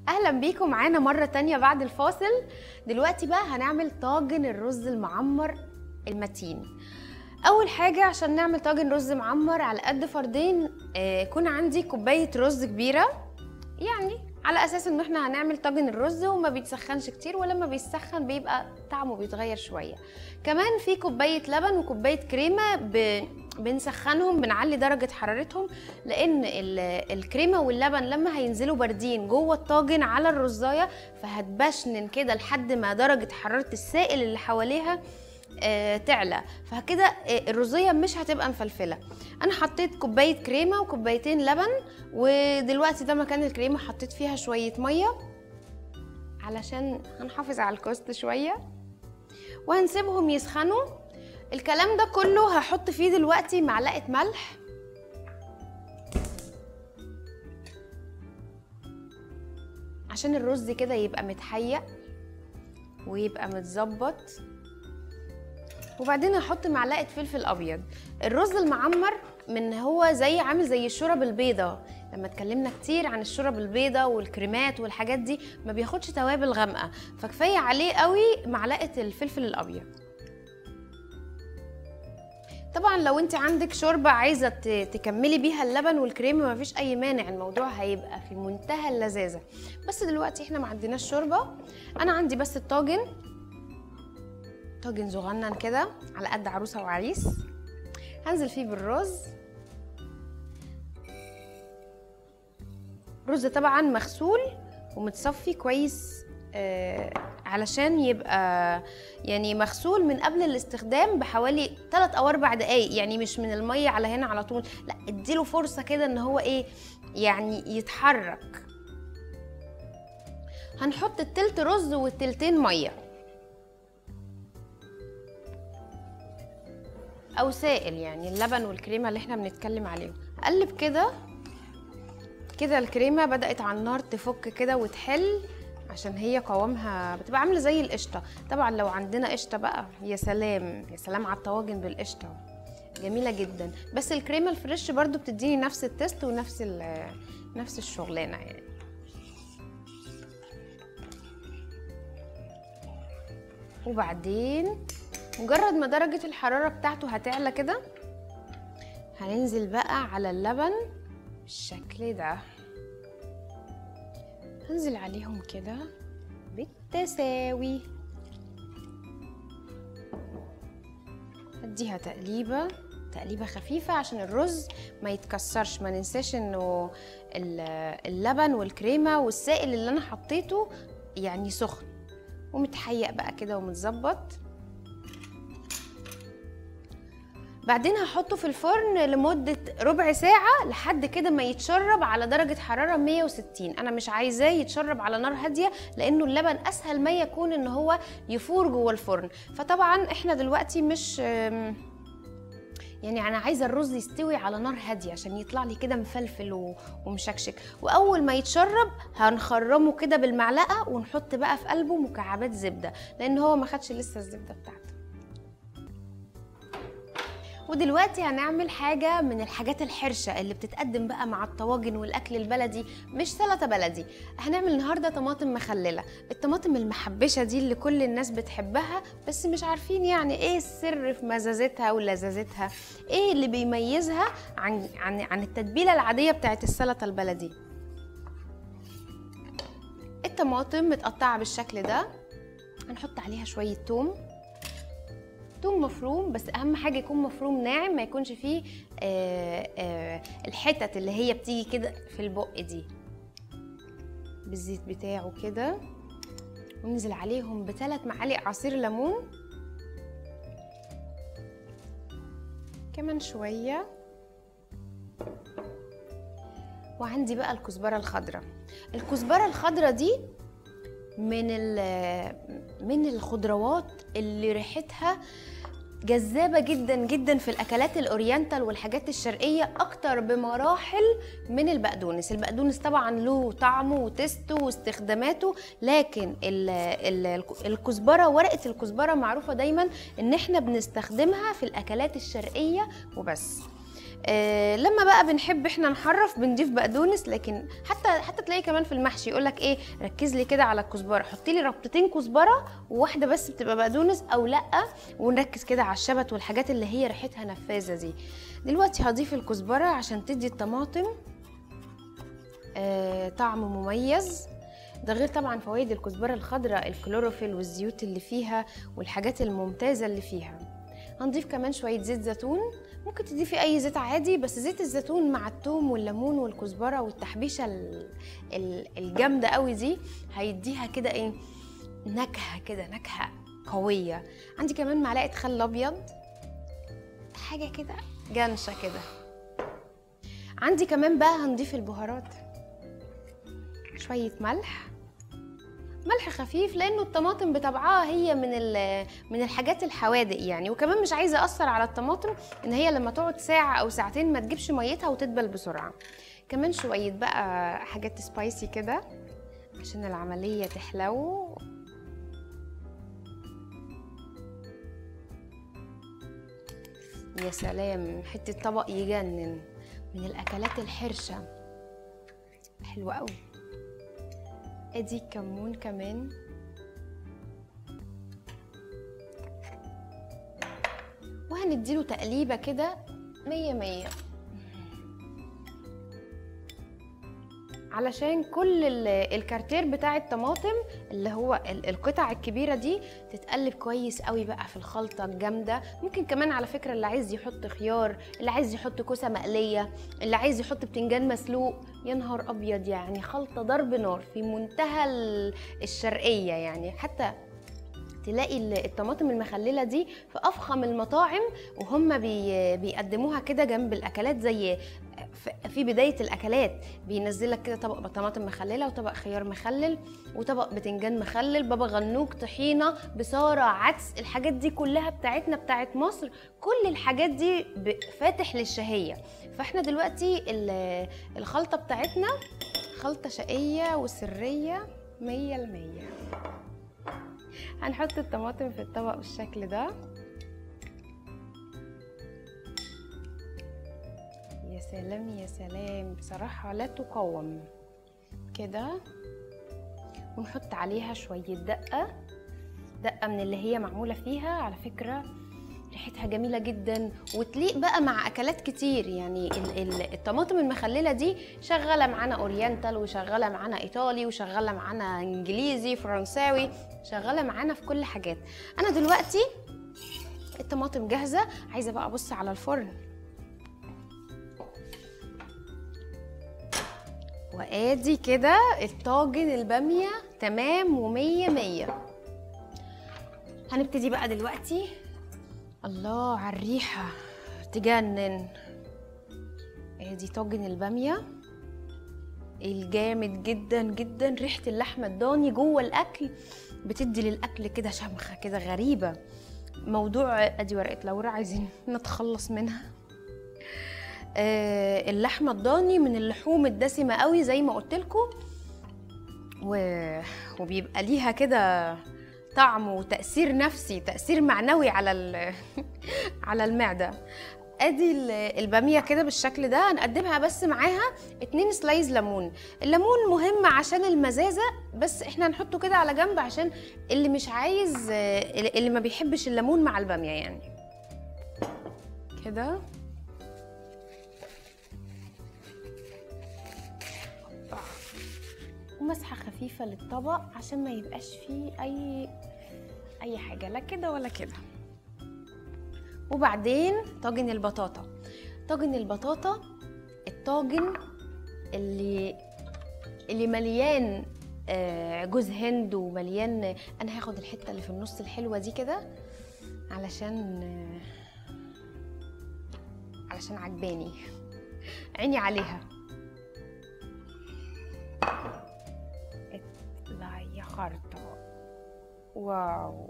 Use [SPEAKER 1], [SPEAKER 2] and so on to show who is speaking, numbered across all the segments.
[SPEAKER 1] اهلا بيكم معانا مره تانية بعد الفاصل دلوقتي بقى هنعمل طاجن الرز المعمر المتين اول حاجه عشان نعمل طاجن رز معمر على قد فردين آه، يكون عندي كوبايه رز كبيره يعني على اساس ان احنا هنعمل طاجن الرز وما بيتسخنش كتير ولما بيتسخن بيبقى طعمه بيتغير شويه كمان في كوبايه لبن وكوبايه كريمه ب... بنسخنهم بنعلي درجه حرارتهم لان ال... الكريمه واللبن لما هينزلوا باردين جوه الطاجن على الرزايه فهتبشنن كده لحد ما درجه حراره السائل اللي حواليها آه، تعلى فكده آه، الرزيه مش هتبقى مفلفله انا حطيت كوبايه كريمه وكوبايتين لبن ودلوقتي ده مكان الكريمه حطيت فيها شويه ميه علشان هنحافظ على الكوست شويه وهنسيبهم يسخنوا الكلام ده كله هحط فيه دلوقتي معلقه ملح عشان الرز كده يبقى متحيق ويبقى متظبط وبعدين هحط معلقه فلفل ابيض الرز المعمر من هو زي عامل زي الشرب البيضة لما اتكلمنا كتير عن الشرب البيضة والكريمات والحاجات دي ما بياخدش توابل غامقة فكفاية عليه قوي معلقة الفلفل الأبيض طبعا لو انت عندك شوربة عايزة ت- تكملي بيها اللبن والكريمة مفيش أي مانع الموضوع هيبقى في منتهى اللذاذة بس دلوقتي احنا ما عندناش شوربة أنا عندي بس الطاجن طاجن صغنن كده على قد عروسه وعريس هنزل فيه بالرز رز طبعا مغسول ومتصفي كويس آه علشان يبقى يعني مغسول من قبل الاستخدام بحوالي 3 او 4 دقايق يعني مش من الميه على هنا على طول لا اديله فرصه كده ان هو ايه يعني يتحرك هنحط التلت رز والتلتين ميه او سائل يعني اللبن والكريمه اللي احنا بنتكلم عليهم اقلب كده كده الكريمه بدات على النار تفك كده وتحل عشان هي قوامها بتبقى عامله زي القشطه طبعا لو عندنا قشطه بقى يا سلام يا سلام على الطواجن بالقشطه جميله جدا بس الكريمه الفريش برضو بتديني نفس التست ونفس ال- نفس الشغلانه يعني وبعدين مجرد ما درجة الحرارة بتاعته هتعلى كده هننزل بقى على اللبن بالشكل ده هنزل عليهم كده بالتساوي اديها تقليبة تقليبة خفيفة عشان الرز ما يتكسرش ما ننساش انه ال- اللبن والكريمة والسائل اللي انا حطيته يعني سخن ومتحيق بقى كده ومتظبط بعدين هحطه في الفرن لمدة ربع ساعة لحد كده ما يتشرب على درجة حرارة 160 أنا مش عايزاه يتشرب على نار هادية لأنه اللبن أسهل ما يكون إن هو يفور جوه الفرن فطبعا إحنا دلوقتي مش أم، يعني أنا عايزة الرز يستوي على نار هادية عشان يطلع لي كده مفلفل و- ومشكشك وأول ما يتشرب هنخرمه كده بالمعلقة ونحط بقى في قلبه مكعبات زبدة لأن هو ما خدش لسه الزبدة بتاعته ودلوقتي هنعمل حاجة من الحاجات الحرشة اللي بتتقدم بقى مع الطواجن والأكل البلدي مش سلطة بلدي هنعمل النهاردة طماطم مخللة الطماطم المحبشة دي اللي كل الناس بتحبها بس مش عارفين يعني ايه السر في مزازتها ولذاذتها ايه اللي بيميزها عن, عن, عن التتبيلة العادية بتاعت السلطة البلدي الطماطم متقطعة بالشكل ده هنحط عليها شوية توم توم مفروم بس اهم حاجه يكون مفروم ناعم ما يكونش فيه آه آه الحتت اللي هي بتيجي كده في البق دي بالزيت بتاعه كده وننزل عليهم بثلاث معالق عصير ليمون كمان شويه وعندي بقى الكزبره الخضراء الكزبره الخضراء دي من ال- من الخضروات اللي ريحتها جذابة جدا جدا في الأكلات الأورينتال والحاجات الشرقية أكتر بمراحل من البقدونس البقدونس طبعا له طعمه وتسته واستخداماته لكن ال- ال- الكزبرة ورقة الكزبرة معروفة دايما إن إحنا بنستخدمها في الأكلات الشرقية وبس آه لما بقى بنحب احنا نحرف بنضيف بقدونس لكن حتى حتى تلاقي كمان في المحشي يقول لك ايه ركز لي كده على الكزبره حطي لي ربطتين كزبره وواحده بس بتبقى بقدونس او لا ونركز كده على الشبت والحاجات اللي هي ريحتها نفاذه دي دلوقتي هضيف الكزبره عشان تدي الطماطم آه طعم مميز ده غير طبعا فوائد الكزبره الخضراء الكلوروفيل والزيوت اللي فيها والحاجات الممتازه اللي فيها هنضيف كمان شويه زيت زيتون ممكن تضيفي اي زيت عادي بس زيت الزيتون مع الثوم والليمون والكزبره والتحبيشه الجامده قوي دي هيديها كده ايه نكهه كده نكهه قويه عندي كمان معلقه خل ابيض حاجه كده جنشه كده عندي كمان بقى هنضيف البهارات شويه ملح ملح خفيف لانه الطماطم بطبعها هي من من الحاجات الحوادق يعني وكمان مش عايزه اثر على الطماطم ان هي لما تقعد ساعه او ساعتين ما تجيبش ميتها وتدبل بسرعه كمان شويه بقى حاجات سبايسي كده عشان العمليه تحلو يا سلام حته طبق يجنن من الاكلات الحرشه حلوه قوي ادي كمون كمان وهنديله تقليبة كده مية مية علشان كل الكارتير بتاع الطماطم اللي هو القطع الكبيرة دي تتقلب كويس قوي بقى في الخلطة الجامدة ممكن كمان على فكرة اللي عايز يحط خيار اللي عايز يحط كوسة مقلية اللي عايز يحط بتنجان مسلوق يا نهار أبيض يعني خلطة ضرب نار في منتهى الشرقية يعني حتى تلاقي الطماطم المخلله دي في افخم المطاعم وهم بيقدموها كده جنب الاكلات زي في بدايه الاكلات بينزل لك كده طبق طماطم مخلله وطبق خيار مخلل وطبق بتنجان مخلل بابا غنوج طحينه بصاره عدس الحاجات دي كلها بتاعتنا بتاعت مصر كل الحاجات دي فاتح للشهيه فاحنا دلوقتي الخلطه بتاعتنا خلطه شقيه وسريه مية المية هنحط الطماطم في الطبق بالشكل ده يا سلام يا سلام بصراحة لا تقاوم كده ونحط عليها شوية دقة دقة من اللي هي معمولة فيها على فكرة ريحتها جميله جدا وتليق بقى مع اكلات كتير يعني الطماطم المخلله دي شغاله معانا اورينتال وشغاله معانا ايطالي وشغاله معانا انجليزي فرنساوي شغاله معانا في كل حاجات انا دلوقتي الطماطم جاهزه عايزه بقى ابص على الفرن وادي كده الطاجن الباميه تمام ومية مية هنبتدي بقى دلوقتي الله على الريحة تجنن ادي طاجن البامية الجامد جدا جدا ريحة اللحمة الضاني جوه الأكل بتدي للأكل كده شمخة كده غريبة موضوع ادي ورقة لورا عايزين نتخلص منها آه اللحمة الضاني من اللحوم الدسمة قوي زي ما قلت لكم و... وبيبقى ليها كده طعم وتاثير نفسي تاثير معنوي على على المعده ادي الباميه كده بالشكل ده هنقدمها بس معاها اتنين سلايز ليمون الليمون مهم عشان المزازه بس احنا هنحطه كده على جنب عشان اللي مش عايز اللي ما بيحبش الليمون مع الباميه يعني كده ومسحه خفيفه للطبق عشان ما يبقاش فيه اي اي حاجه لا كده ولا كده وبعدين طاجن البطاطا طاجن البطاطا الطاجن اللي اللي مليان آه، جوز هند ومليان انا هاخد الحته اللي في النص الحلوه دي كده علشان آه، علشان عجباني عيني عليها خرطة واو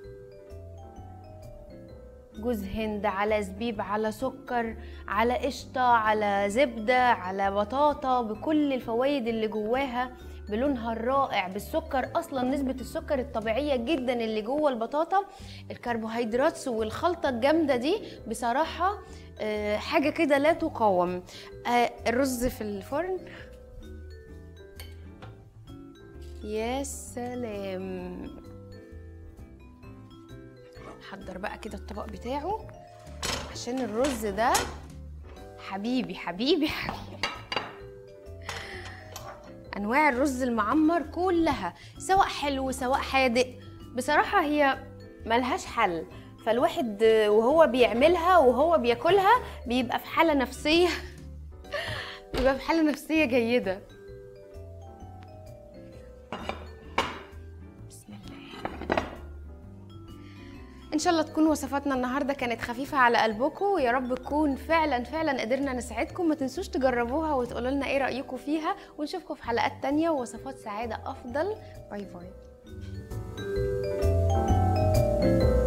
[SPEAKER 1] جوز هند على زبيب على سكر على قشطة على زبدة على بطاطا بكل الفوائد اللي جواها بلونها الرائع بالسكر اصلا نسبه السكر الطبيعيه جدا اللي جوه البطاطا الكربوهيدرات والخلطه الجامده دي بصراحه آه، حاجه كده لا تقاوم آه، الرز في الفرن يا سلام حضر بقى كده الطبق بتاعه عشان الرز ده حبيبي حبيبي حبيبي انواع الرز المعمر كلها سواء حلو سواء حادق بصراحه هي ملهاش حل فالواحد وهو بيعملها وهو بياكلها بيبقى في حاله نفسيه بيبقى في حاله نفسيه جيده بسم الله ان شاء الله تكون وصفاتنا النهارده كانت خفيفه على قلبكم ويا رب تكون فعلا فعلا قدرنا نساعدكم ما تنسوش تجربوها وتقولوا لنا ايه رايكم فيها ونشوفكم في حلقات تانية ووصفات سعاده افضل باي باي